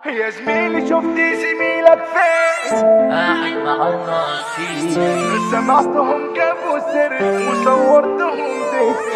يا زميلي شفت زميلك فين قاعد مع الناصين سمعتهم جابوا سر وصورتهم ديت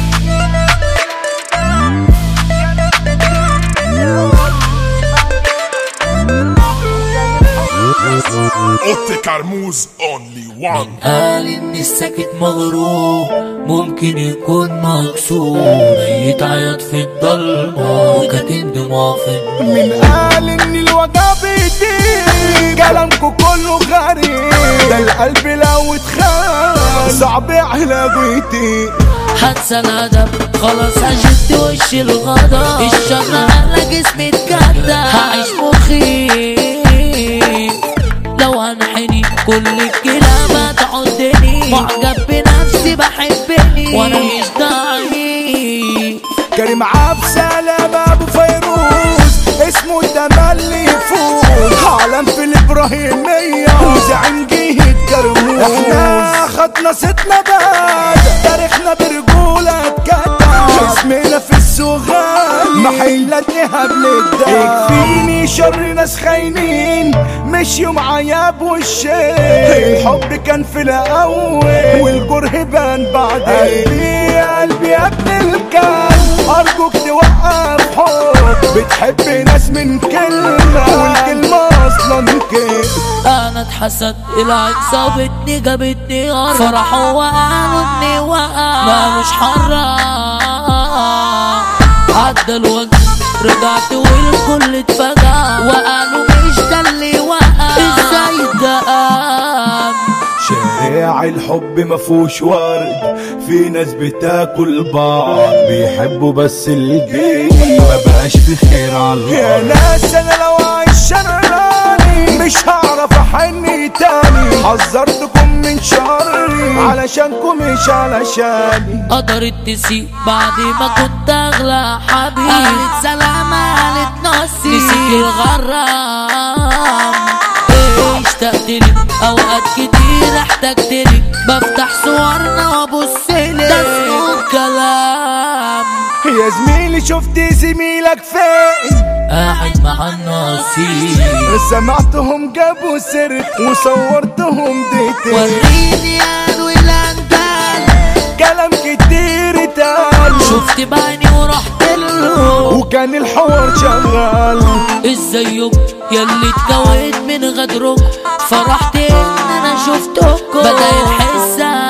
اوتي كرموز اونلي وان قال ان الساكت مغروب ممكن يكون مكسور يتعيط في الضلمة وكاتم دموع في النور من قال ان الوجع بيديك كلامكو كله غريب ده القلب لو اتخان صعب علاجيتي هنسى الادب خلاص هشد وش الغضب الشر على جسمي اتكتب هعيش مخيف لو هنحني كل الكلام هتعدني معجب بنفسي بحبني وانا مش ضعيف كريم عبد سلام ابو فيروز اسمه التملي يفوز عالم في الابراهيميه وزعيم جهه كرموز احنا خدنا ستنا بعد تاريخنا برجوله اتكتب اسمنا في السوغان محلتنا هبل الدم يكفيني شر ناس خاينين مشيوا معايا بوشين الحب كان في الاول والكره بان بعدين قلبي يا قلبي يا ابن الكلب ارجوك توقف حب بتحب ناس من كلمه والكلمه اصلا كده انا اتحسد العين صابتني جابتني غرب فرحوا وقالوا اني وقع مالوش حرام عدى الوقت رجعت والكل اتفجع وقالوا مش ده اللي وقع ازاي ده قام شارع الحب مفهوش ورد في ناس بتاكل بعض بيحبوا بس الجيل ما بقاش في خير على الارض يا ناس انا لو عايش شراني مش هعرف احن تاني حذرتكم من شري علشانكم مش علشاني قدرت تسيب بعد ما كنت اغلى حبيب قالت سلامة قالت نصي نسيت الغرام إيه اشتقت لك اوقات كتير احتجت لك بفتح صورنا وابص لك ده اسمه كلام يا زميلي شفت زميلك فين قاعد مع الناصين سمعتهم جابوا سر وصورتهم ديتين وريني يا الولاندان كلام كتير اتقال شفت بعيني ورحت له وكان الحوار شغال ازيك ياللي اتكويت من غدرك فرحت ان انا شفتكم بدأ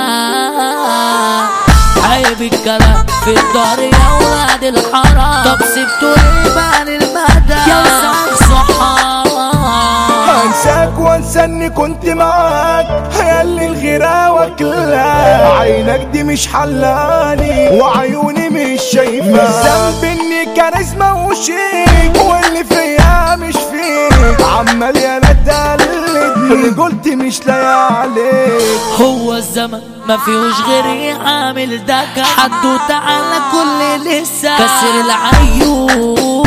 الحسة عيب الكلام في الدار يا ولاد الحرام طب سبتوا ليه بقى للمدى يا وسخ صحاب هنساك وانسى اني كنت معاك ياللي الغيرة واكلة عينك دي مش حلاني وعيوني مش شايفة مش ذنب اني كاريزما وشيك واللي فيا مش فيك عمال يا تقلدني رجولتي مش لاقية عليك هو الزمن ما فيهوش غيري عامل دكا حدوته على كل لسه كسر العيون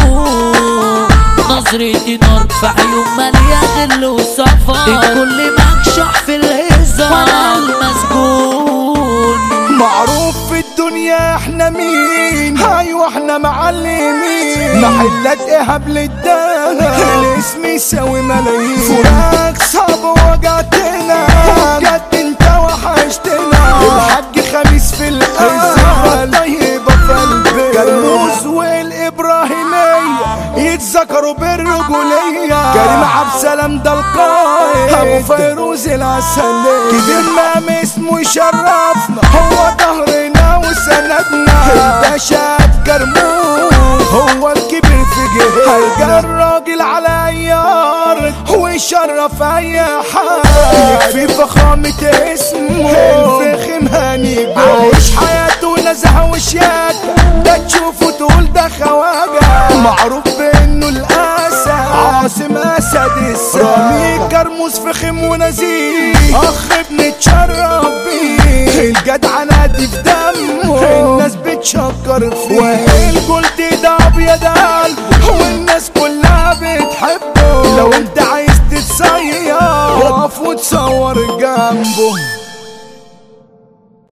نظرتي نار في عيون مالية غل وصفا الكل مكشوح في الهزار وانا المسجون معروف في الدنيا احنا مين ايوه احنا معلمين محلات ايهاب للدهب الاسم يساوي ملايين فراق صعب وجعتنا بجد انت وحشتنا الحاج خميس في القلب طيبة في قلبي كرموز والابراهيمية يتذكروا بالرجولية كريم عبد سلام ده القائد ابو فيروز العسلية كبير مام اسمه يشرفنا هو ظهرنا وسندنا الباشا كرموز هو الكبير في جهه هيجي الراجل على اي ارض ويشرف اي حد يكفي فخامة اسمه الفخم هاني عايش حياته نزهة وشياكة ده تشوفه تقول ده خواجة معروف بانه الاسد عاصم اسد السد رامي كرموز فخم ونزيه اخ بنتشرف بيه الجدع نادي في دمه الناس بتشكر فيه والجلد ده ابيض قلبه والناس كلها بتحبه لو انت عايز تتصير وقف وتصور جنبه